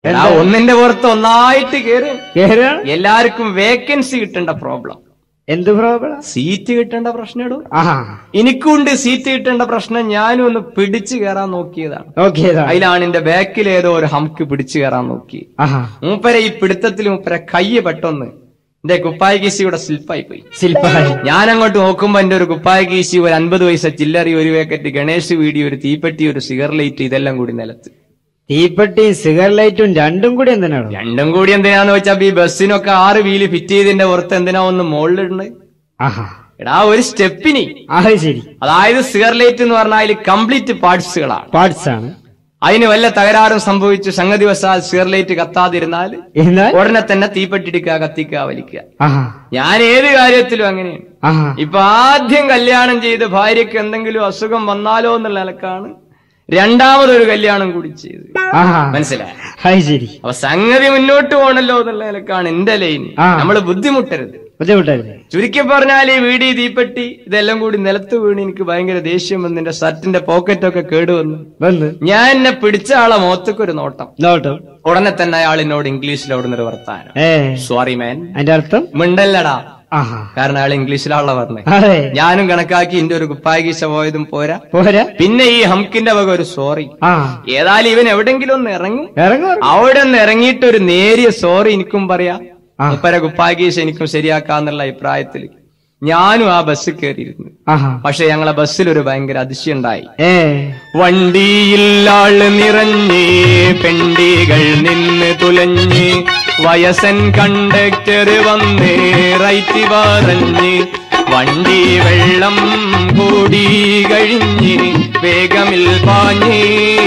എടാ ഒന്നിന്റെ പുറത്ത് ഒന്നായിട്ട് കേറ് കേറാണ് എല്ലാവർക്കും വേക്കൻസി കിട്ടേണ്ട പ്രോബ്ലം എന്ത് പ്രോബ്ലം സീറ്റ് കിട്ടേണ്ട പ്രശ്നം ഇടൂ ആഹാ എനിക്കുണ്ട് സീറ്റ് കിട്ടേണ്ട പ്രശ്നം ഞാനും ഒന്ന് പിടിച്ചു കയറാൻ നോക്കിയതാണ് നോക്കിയതാ അതിലാണ് എന്റെ ബാക്കിൽ ഏതോ ഒരു ഹംക്ക് പിടിച്ചു കയറാൻ നോക്കി ആഹാ മൂപ്പരെ ഈ പിടുത്തത്തിൽ മൂപ്പരെ കയ്യ് പെട്ടെന്ന് എന്റെ കുപ്പായ കീശിയുടെ സ്ലിപ്പായി പോയി ശില്പായി ഞാൻ അങ്ങോട്ട് നോക്കുമ്പോ എന്റെ ഒരു കുപ്പായ കീശി ഒരു അൻപത് പൈസ ചില്ലറി ഒരു പാക്കറ്റ് ഗണേഷ് വീടി ഒരു തീപ്പെട്ടി ഒരു സിഗർലൈറ്റ് ഇതെല്ലാം കൂടി നിലത്ത് തീപ്പെട്ടിയും സിഗർ ലൈറ്റും രണ്ടും കൂടി എന്തിനാണോ രണ്ടും കൂടി എന്തിനാന്ന് വെച്ചാ ഈ ബസ്സിനൊക്കെ ആറ് വീല് ഫിറ്റ് ചെയ്തതിന്റെ പുറത്ത് എന്തിനാ ഒന്ന് മുകളിലിടുന്നത് ആഹാ എടാ ഒരു സ്റ്റെപ്പിനി അത് ശരി അതായത് സിഗർലൈറ്റ് എന്ന് പറഞ്ഞാൽ അതിൽ കംപ്ലീറ്റ് പാർട്സുകളാണ് പാർട്സ് ആണ് അതിന് വല്ല തകരാറും സംഭവിച്ചു സംഗതി വശാൽ സിഗർലൈറ്റ് കത്താതിരുന്നാൽ എന്നാൽ ഉടനെ തന്നെ തീപ്പെട്ടിടിക്കുക കത്തിക്കുക വലിക്കുക ആഹാ ഞാൻ ഏത് കാര്യത്തിലും അങ്ങനെയാണ് ആഹാ ഇപ്പൊ ആദ്യം കല്യാണം ചെയ്ത് ഭാര്യയ്ക്ക് എന്തെങ്കിലും അസുഖം വന്നാലോ എന്നുള്ള നിലക്കാണ് രണ്ടാമതൊരു കല്യാണം കൂടി ചെയ്ത് ആഹാ മനസ്സിലായ അത് ശരി അപ്പൊ സംഗതി മുന്നോട്ട് പോകണല്ലോ എന്നുള്ള നിലക്കാണ് എന്റെ ലൈൻ ആ. നമ്മൾ ബുദ്ധിമുട്ടരുത് ബുദ്ധിമുട്ടല്ലേ ചുരുക്കി പറഞ്ഞാൽ ഈ വീടി തീപ്പെട്ടി ഇതെല്ലാം കൂടി നിലത്ത് വീണ് എനിക്ക് ഭയങ്കര ദേഷ്യം വന്ന് എന്റെ ഷർട്ടിന്റെ പോക്കറ്റൊക്കെ കേടുവന്നു വന്ന് ഞാൻ എന്നെ പിടിച്ച ആളെ മുഖത്തേക്കൊരു നോട്ടം നോട്ടം ഉടനെ തന്നെ അയാൾ എന്നോട് ഇംഗ്ലീഷിൽ അവിടുന്ന് ഒരു വർത്താനം ഏ സോറി മാൻ അതിന്റെ അർത്ഥം മിണ്ടല്ലടാ ആഹാ കാരണം അയാൾ ഇംഗ്ലീഷിലാണല്ലോ പറഞ്ഞത് അതെ ഞാനും കണക്കാക്കി എന്റെ ഒരു കുപ്പായ കീശ പോയതും പോരാ പോരാ പിന്നെ ഈ ഹംകിന്റെ വക ഒരു സോറി ആ ഏതായാലും ഇവൻ എവിടെങ്കിലും ഒന്ന് ഇറങ്ങും ഇറങ്ങും അവിടെ നിന്ന് ഇറങ്ങിയിട്ട് ഒരു നേരിയ സോറി എനിക്കും പറയാം ആ. മുപ്പര കുപ്പായ കീശ എനിക്കും ശരിയാക്കാന്നുള്ള അഭിപ്രായത്തിൽ ഞാനും ആ ബസ് കയറിയിരുന്നു ആഹാ പക്ഷെ ഞങ്ങളെ ബസ്സിൽ ഒരു ഭയങ്കര അതിശയുണ്ടായി ഏ വണ്ടിയിൽ ആള് നിറഞ്ഞ് പെണ്ടികൾ നിന്ന് തുലഞ്ഞ് വയസ്സൻ കണ്ടക്ടർ വന്ന് റൈറ്റ് പറഞ്ഞ് വണ്ടി വെള്ളം കൂടി കഴിഞ്ഞ് വേഗമിൽ പാഞ്ഞ്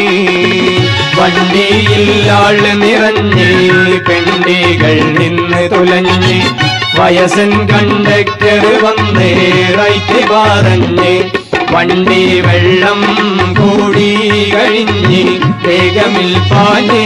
വണ്ടിയിൽ ആള് നിറഞ്ഞ് പെണ്ടികൾ നിന്ന് തുലഞ്ഞ് വയസ്സൻ കണ്ടക്ടർ വന്ന് റൈറ്റ് പറഞ്ഞ് വണ്ടി വെള്ളം കൂടി കഴിഞ്ഞ് വേഗമിൽ പാഞ്ഞേ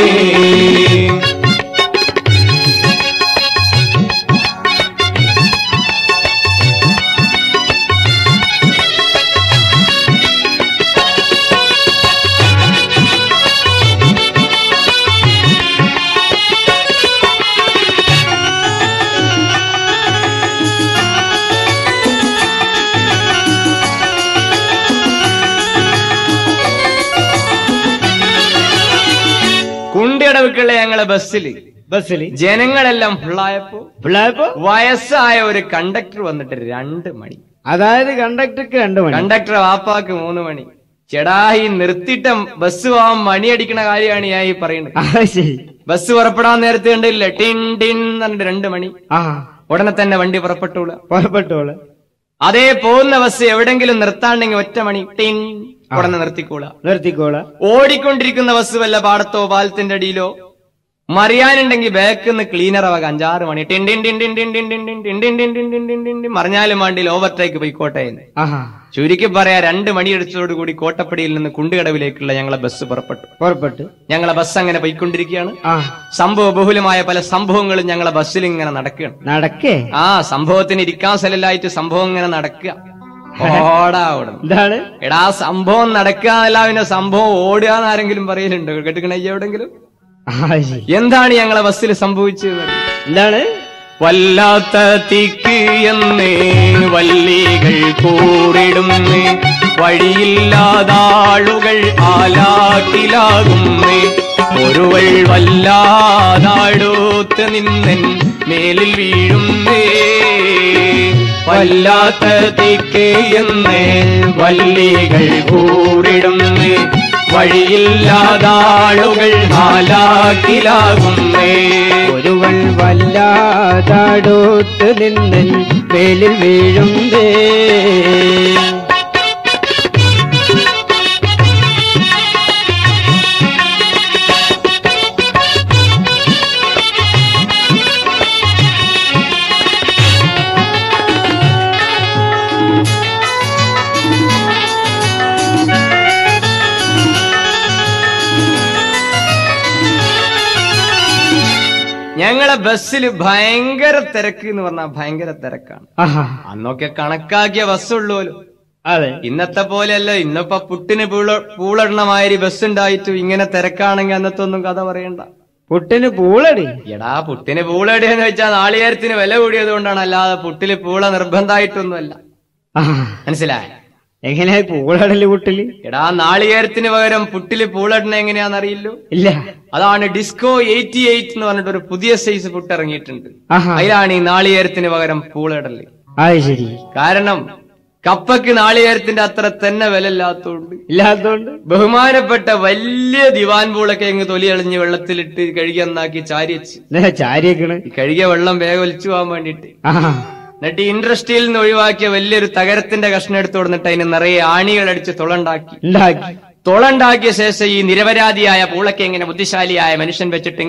കുണ്ടിയടവുക്കുള്ള ഞങ്ങളെ ബസ്സിൽ ബസ്സിൽ ജനങ്ങളെല്ലാം ഫുള്ളായപ്പോ പിള്ളേപ്പോ വയസ്സായ ഒരു കണ്ടക്ടർ വന്നിട്ട് രണ്ട് മണി അതായത് കണ്ടക്ടർക്ക് രണ്ടു മണി കണ്ടക്ടർ വാപ്പാക്ക് മൂന്ന് മണി ചെടായി നിർത്തിയിട്ട ബസ് പോവാൻ മണി അടിക്കണ കാര്യമാണ് ഞാൻ ഈ പറയുന്നത് ആ ശരി ബസ് പുറപ്പെടാൻ നേരത്തെ കണ്ടില്ല ടിൻ ടിൻ എന്ന് പറഞ്ഞിട്ട് രണ്ട് മണി ആ ഉടനെ തന്നെ വണ്ടി പുറപ്പെട്ടോളൂ പുറപ്പെട്ടോള് അതേ പോകുന്ന ബസ് എവിടെങ്കിലും നിർത്താണ്ടെങ്കിൽ ഒറ്റ മണി ടിൻ ഉടനെ നിർത്തിക്കോളാം നിർത്തിക്കോളാം ഓടിക്കൊണ്ടിരിക്കുന്ന ബസ് വല്ല പാടത്തോ പാലത്തിന്റെ അടിയിലോ മറിയാനുണ്ടെങ്കിൽ ബാക്കിൽ നിന്ന് ക്ലീനർ ആവാം അഞ്ചാറ് മണി ടിൻ ടിൻ ടിൻ ടിൻ ടിൻ ടിൻ ടിൻ ടിൻ ടിൻ ടിൻ ടിൻ ടിൻ ടിൻ ടിൻ ടിൻ ടിൻ മറിഞ്ഞാലും വേണ്ടിയിൽ ഓവർടേക്ക് പോയിക്കോട്ടെ എന്ന് ആഹാ ചുരുക്കി പറയാ രണ്ട് മണിയടിച്ചതോടുകൂടി കോട്ടപ്പടിയിൽ നിന്ന് കുണ്ടുകടവിലേക്കുള്ള ഞങ്ങളെ ബസ് പുറപ്പെട്ടു പുറപ്പെട്ടു ഞങ്ങളെ ബസ് അങ്ങനെ പോയിക്കൊണ്ടിരിക്കുകയാണ് ആ സംഭവ ബഹുലമായ പല സംഭവങ്ങളും ഞങ്ങളെ ബസ്സിൽ ഇങ്ങനെ നടക്കുകയാണ് നടക്കേ ആ സംഭവത്തിന് ഇരിക്കാൻ സ്ഥലമില്ലായിട്ട് സംഭവം ഇങ്ങനെ നടക്കുക ഓടാ ഓടണം എന്താണ് എടാ സംഭവം നടക്കുക എന്നല്ല പിന്നെ സംഭവം ഓടുക എന്ന് ആരെങ്കിലും പറയലുണ്ടോ കേട്ടിക്കണ എവിടെങ്കിലും ആ ശരി എന്താണ് ഞങ്ങളെ ബസ്സിൽ സംഭവിച്ചത് എന്താണ് വല്ലാത്ത തിക്ക് എന്ന് വല്ലികൾ കൂറിടുന്നു വഴിയില്ലാതാളുകൾ ആലാട്ടിലാകുന്നു ഒരുവൾ വല്ലാതാടൂത്ത് നിന്നൻ മേലിൽ വീഴുന്നേ വല്ലാത്ത തിക്ക് എന്ന് വല്ലികൾ കൂറിടുന്നു വഴിയില്ലാതാളുകൾ ആലാട്ടിലാകുന്നേ ഒരുവൾ വല്ലാതാടോത്ത് നിന്നൻ മേലിൽ വീഴുന്നേ ഞങ്ങളെ ബസ്സിൽ ഭയങ്കര തിരക്ക് എന്ന് പറഞ്ഞാൽ ഭയങ്കര തിരക്കാണ് ആഹാ അന്നൊക്കെ കണക്കാക്കിയ ബസ്സുള്ളൂല്ലോ അതെ ഇന്നത്തെ പോലെയല്ല ഇന്നിപ്പോ പുട്ടിന് പൂള പൂളടണ മാതിരി ബസ് ഉണ്ടായിട്ടും ഇങ്ങനെ തിരക്കാണെങ്കിൽ അന്നത്തെ ഒന്നും കഥ പറയണ്ട പുട്ടിന് പൂളടി എടാ പുട്ടിന് പൂളടിയെന്ന് വെച്ചാൽ നാളികേരത്തിന് വില കൂടിയത് കൊണ്ടാണ് അല്ലാതെ പുട്ടില് പൂള നിർബന്ധമായിട്ടൊന്നുമല്ല ആ മനസ്സിലായ എങ്ങനെയാ പൂളടല് പുട്ടില് എടാ നാളികേരത്തിന് പകരം പുട്ടില് പൂളടണ എങ്ങനെയാണെന്നറിയില്ലോ ഇല്ല അതാണ് ഡിസ്കോ എയ്റ്റി എയ്റ്റ് എന്ന് പറഞ്ഞിട്ട് ഒരു പുതിയ സൈസ് പുട്ട് ഇറങ്ങിയിട്ടുണ്ട് ആഹാ അതിലാണ് ഈ നാളികേരത്തിന് പകരം പൂളയിടല് അത് ശരി കാരണം കപ്പക്ക് നാളികേരത്തിന്റെ അത്ര തന്നെ വില ഇല്ലാത്തതുകൊണ്ട് ഇല്ലാത്തോണ്ട് ബഹുമാനപ്പെട്ട വലിയ ദിവാൻ പൂളൊക്കെ ഇങ്ങ് തൊലി എളിഞ്ഞ് വെള്ളത്തിലിട്ട് കഴുകി എന്നാക്കി ചാരി വെച്ച് എന്താ ചാരിയേക്കണ് ഈ കഴുകിയ വെള്ളം വേഗം ഒലിച്ചു പോകാൻ വേണ്ടിയിട്ട് ആ എന്നിട്ട് ഈ ഇൻഡസ്ട്രിയിൽ നിന്ന് ഒഴിവാക്കിയ വലിയൊരു തകരത്തിന്റെ കഷ്ണം എടുത്തു കൊടുത്തിട്ട് അതിന് നിറയെ ആണികൾ അടിച്ച് തുളണ്ടാക്കി ഉണ്ടാക്കി തുളണ്ടാക്കിയ ശേഷം ഈ നിരപരാധിയായ പൂളയ്ക്ക് ഇങ്ങനെ ബുദ്ധിശാലിയായ മനുഷ്യൻ വെച്ചിട്ട്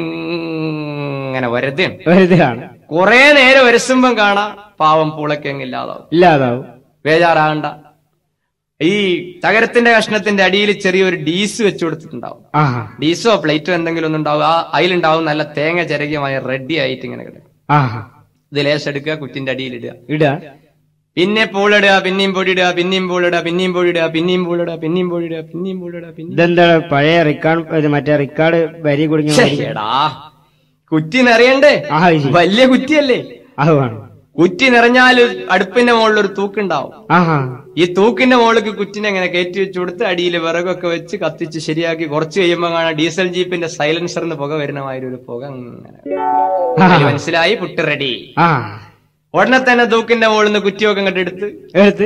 ഇങ്ങനെ വരതാണ് വെറുതെ കാണാം കുറെ നേരം വരസുമ്പം കാണാ പാവം പൂളയ്ക്കങ്ങ് ഇല്ലാതാവും ഇല്ലാതാവും ബേജാറാകണ്ട ഈ തകരത്തിന്റെ കഷ്ണത്തിന്റെ അടിയിൽ ചെറിയൊരു ഡീസ് വെച്ചു കൊടുത്തിട്ടുണ്ടാവും ആ ഡീസോ പ്ലേറ്റോ എന്തെങ്കിലും ഒന്നും ഉണ്ടാവും ആ അതിലുണ്ടാവും നല്ല തേങ്ങ ചിരകിയമായ റെഡി ആയിട്ട് ഇങ്ങനെ കിടക്കും ആ ഇത് ലേശം എടുക്കുക കുറ്റിന്റെ അടിയിലിടുക ഇടാ പിന്നെ പൂളിടുക പിന്നെയും പൊടിയിടുക പിന്നെയും പൂളിടുക പിന്നെയും പൊടിയിടുക പിന്നെയും പൂളിടുക പിന്നെയും പൊടിയിടുക പിന്നെയും പൂളിടുക പിന്നെ ഇതെന്താ പഴയ റിക്കാർഡ് ഇത് മറ്റേ റിക്കാർഡ് വരി കുടുങ്ങി എടാ കുറ്റി നിറയണ്ടേ ആ അത് ശരി. വലിയ കുറ്റിയല്ലേ അത് വേണം കുറ്റി നിറഞ്ഞാൽ അടുപ്പിന്റെ മുകളിൽ ഒരു തൂക്കുണ്ടാവും ആഹാ ഈ തൂക്കിന്റെ മുകളിലേക്ക് കുറ്റിനെ ഇങ്ങനെ കയറ്റി വെച്ച് കൊടുത്ത് അടിയിൽ വിറകൊക്കെ വെച്ച് കത്തിച്ച് ശരിയാക്കി കുറച്ച് കഴിയുമ്പോൾ കാണാം ഡീസൽ ജീപ്പിന്റെ സൈലൻസറിന് പുക വരുന്നമാതിരി ഒരു പുക ഇങ്ങനെ അതില് മനസ്സിലായി പുട്ട് റെഡി ആ ഉടനെ തന്നെ തൂക്കിന്റെ മുകളിൽ നിന്ന് കുറ്റിയൊക്കെ ഇങ്ങോട്ട് എടുത്ത് എടുത്ത്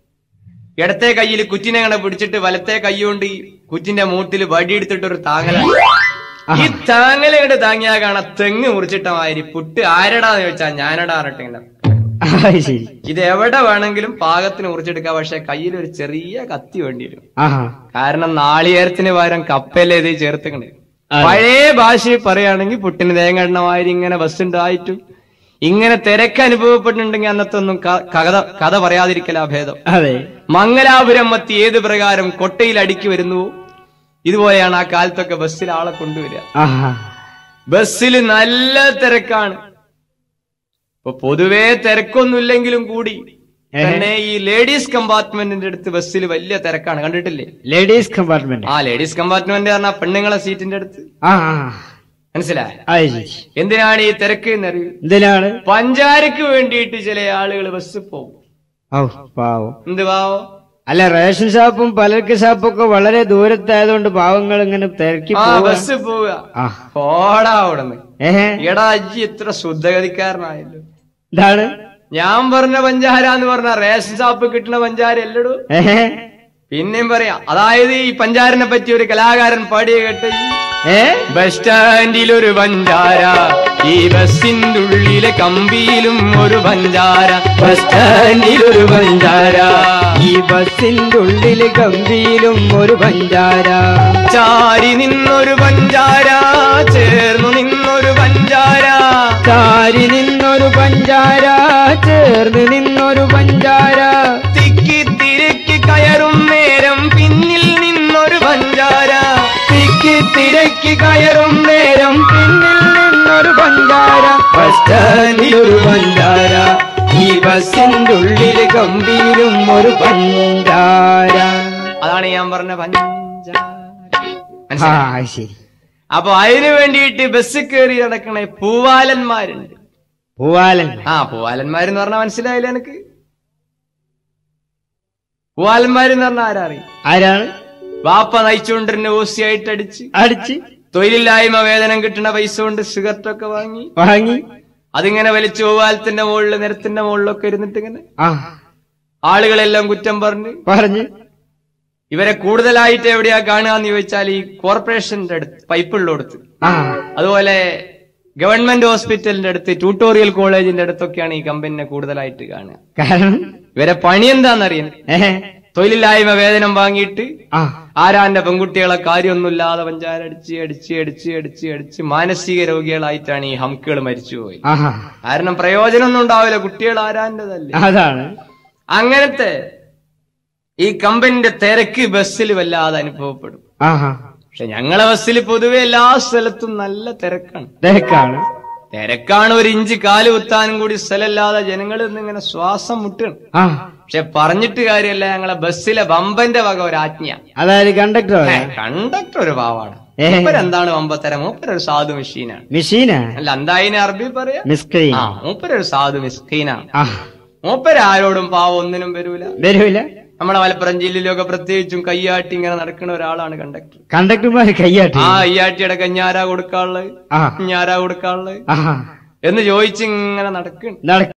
ഇടത്തെ കയ്യിൽ കുറ്റിനെ ഇങ്ങനെ പിടിച്ചിട്ട് വലത്തെ കൈ കൊണ്ട് ഈ കുറ്റിന്റെ മൂട്ടിൽ വടിയെടുത്തിട്ട് ഒരു താങ്ങല ഈ താങ്ങല ഇങ്ങോട്ട് താങ്ങിയാ കാണാം തെങ്ങ് മുറിച്ചിട്ട മാതിരി പുട്ട് ആരടാന്ന് ചോദിച്ചാ ഞാനടാ പറഞ്ഞിട്ട് ഇങ്ങനെ ആ, അത് ശരി ഇത് എവിടെ വേണമെങ്കിലും പാകത്തിന് മുറിച്ചെടുക്കാം പക്ഷെ കയ്യിൽ ഒരു ചെറിയ കത്തി വേണ്ടി വരും ആഹാ കാരണം നാളികേരത്തിന് പകരം കപ്പല്ലേ ഇത് ചേർത്തുക്കണേ അതെ. പഴയ ഭാഷയിൽ പറയുകയാണെങ്കിൽ പുട്ടിന് തേങ്ങ എണ്ണമാതിരി ഇങ്ങനെ ബസ് ഉണ്ടായിട്ടും ഇങ്ങനെ തിരക്ക് അനുഭവപ്പെട്ടിട്ടുണ്ടെങ്കിൽ അന്നത്തെ ഒന്നും ക- കഥ കഥ പറയാതിരിക്കലാ ഭേദം അതെ മംഗലാപുരം മത്തി ഏത് പ്രകാരം കൊട്ടയിൽ അടുക്കി വരുന്നുവോ ഇതുപോലെയാണ് ആ കാലത്തൊക്കെ ബസ്സിൽ ആളെ കൊണ്ടുവരിക ആഹാ ബസ്സിൽ നല്ല തിരക്കാണ് ഇപ്പൊ പൊതുവേ തിരക്കൊന്നുമില്ലെങ്കിലും കൂടി തന്നെ ഈ ലേഡീസ് കമ്പാർട്ട്മെന്റിന്റെ അടുത്ത് ബസ്സിൽ വലിയ തിരക്കാണ് കണ്ടിട്ടില്ലേ ലേഡീസ് കമ്പാർട്ട്മെന്റ് ആ ലേഡീസ് കമ്പാർട്ട്മെന്റ് പറഞ്ഞാൽ പെണ്ണുങ്ങളെ സീറ്റിന്റെ അടുത്ത് ആ ആ മനസ്സിലായ അത് ശരി എന്തിനാണ് ഈ തിരക്ക് എന്നറിയൂ എന്തിനാണ് പഞ്ചാരക്ക് വേണ്ടിയിട്ട് ചില ആളുകൾ ബസ്സിൽ പോകും ഓ പാവം എന്ത് പാവോ അല്ല റേഷൻ ഷാപ്പും പലർക്ക് ഷാപ്പും ഒക്കെ വളരെ ദൂരത്തായതുകൊണ്ട് പാവങ്ങൾ ഇങ്ങനെ തിരക്കി ആ പോവാ ബസ് പോവുക ആ പോടാ അവിടുന്ന് ഏഹേ എടാ അജ്ജി ഇത്ര ശുദ്ധഗതിക്കാരനായല്ലോ ഇതാണ് ഞാൻ പറഞ്ഞ പഞ്ചാര എന്ന് പറഞ്ഞ റേഷൻ ഷാപ്പ് കിട്ടുന്ന പഞ്ചാര അല്ലടോ ഏഹേ പിന്നെയും പറയാം അതായത് ഈ പഞ്ചാരനെ പറ്റി ഒരു കലാകാരൻ പാടിയ കേട്ട് ഏ ബസ് സ്റ്റാൻഡിൽ ഒരു പഞ്ചാര ഈ ബസിന്റെ ഉള്ളിലെ കമ്പിയിലും ഒരു പഞ്ചാര ബസ് സ്റ്റാൻഡിൽ ഒരു പഞ്ചാര ഈ ബസിന്റെ ഉള്ളില് കമ്പിയിലും ഒരു പഞ്ചാര ചാരി നിന്നൊരു പഞ്ചാര ചേർന്നു നിന്നൊരു പഞ്ചാര ചാരി നിന്നൊരു പഞ്ചാര ചേർന്ന് നിന്നൊരു പഞ്ചാര തിക്കി തിരക്കി കയറും നേരം പിന്നിൽ നിന്നൊരു പഞ്ചാര തിക്കി തിരക്കി കയറും നേരം പിന്നിൽ നിന്നൊരു പഞ്ചാര ബസ് സ്റ്റാൻഡിലൊരു പഞ്ചാര ഈ ബസിന്റെ ഉള്ളില് കമ്പിയിലും ഒരു പഞ്ചാര അതാണ് ഞാൻ പറഞ്ഞ പഞ്ചാര ആ മനസ്സിലായോ? ശരി അപ്പൊ അതിനു വേണ്ടിയിട്ട് ബസ് കയറി നടക്കണ പൂവാലന്മാരുണ്ട് പൂവാലൻ ആ പൂവാലന്മാരെന്ന് പറഞ്ഞാൽ മനസ്സിലായില്ല എനിക്ക് പൂവാലന്മാരെന്ന് പറഞ്ഞാൽ ആരാറിയും ആരാണ് വാപ്പ നയിച്ചുകൊണ്ടിരുന്ന ഓസിയായിട്ട് അടിച്ച് അടിച്ച് തൊഴിലില്ലായ്മ വേതനം കിട്ടുന്ന പൈസ കൊണ്ട് സിഗരറ്റൊക്കെ വാങ്ങി വാങ്ങി അതിങ്ങനെ വലിച്ചു പൂവാലത്തിന്റെ മുകളിൽ നിരത്തിന്റെ മുകളിലൊക്കെ ഇരുന്നിട്ട് ഇങ്ങനെ ആ ആളുകളെല്ലാം കുറ്റം പറഞ്ഞ് പറഞ്ഞ് ഇവരെ കൂടുതലായിട്ട് എവിടെയാ കാണുകയെന്ന് ചോദിച്ചാൽ ഈ കോർപ്പറേഷന്റെ അടുത്ത് പൈപ്പുള്ളടുത്ത് ആ അതുപോലെ ഗവൺമെന്റ് ഹോസ്പിറ്റലിന്റെ അടുത്ത് ട്യൂട്ടോറിയൽ കോളേജിന്റെ അടുത്തൊക്കെയാണ് ഈ കമ്പനിനെ കൂടുതലായിട്ട് കാണുക കാരണം ഇവരെ പണി എന്താണെന്നറിയാൻ ഏഹ് തൊഴിലില്ലായ്മ വേതനം വാങ്ങിയിട്ട് ആ ആരാന്റെ പെൺകുട്ടികളെ കാര്യമൊന്നുമില്ലാതെ പഞ്ചാരടിച്ച് അടിച്ച് അടിച്ച് അടിച്ച് അടിച്ച് മാനസിക രോഗികളായിട്ടാണ് ഈ ഹംക്കുകൾ മരിച്ചുപോയി ആഹാ കാരണം പ്രയോജനമൊന്നും ഉണ്ടാവില്ല കുട്ടികൾ ആരാന്റെതല്ലേ അതാണ് അങ്ങനത്തെ ഈ കമ്പനിന്റെ തിരക്ക് ബസ്സിൽ വല്ലാതെ അനുഭവപ്പെടും ആഹാ പക്ഷെ ഞങ്ങളെ ബസ്സിൽ പൊതുവെ എല്ലാ സ്ഥലത്തും നല്ല തിരക്കാണ് തിരക്കാണ് തിരക്കാണ് ഒരു ഇഞ്ച് കാല് കുത്താനും കൂടി സ്ഥലമില്ലാതെ ജനങ്ങൾ ഇന്നിങ്ങനെ ശ്വാസം മുട്ടണം ആ പക്ഷെ പറഞ്ഞിട്ട് കാര്യമല്ല ഞങ്ങളെ ബസ്സിലെ വമ്പന്റെ വക ഒരു ആജ്ഞ അതായത് കണ്ടക്ടറോ കണ്ടക്ടർ ഒരു പാവാണ് ഏ. മൂപ്പരെന്താണ് വമ്പത്തരം മൂപ്പരൊരു സാധു മെഷീനാണ് മെഷീനാ അല്ല എന്തായിന് അറബി പറയാ മിസ്ക്രീൻ ആ മൂപ്പരൊരു സാധു മിസ്കീനാണ് ആ മൂപ്പര് ആരോടും പാവം ഒന്നിനും വരൂല വരൂല നമ്മളെ മലപ്പുറം ജില്ലയിലൊക്കെ പ്രത്യേകിച്ചും കയ്യാട്ടി ഇങ്ങനെ നടക്കുന്ന ഒരാളാണ് കണ്ടക്ടർ കണ്ടക്ടർമാര് കയ്യാട്ടി ആ അയ്യാട്ടിയുടെ കഞ്ഞാരാ കൊടുക്കാനുള്ളത് ആ ഞാരാ കൊടുക്കാനുള്ളത് ആ എന്ന് ചോദിച്ച് ഇങ്ങനെ നടക്കണ് നടക്ക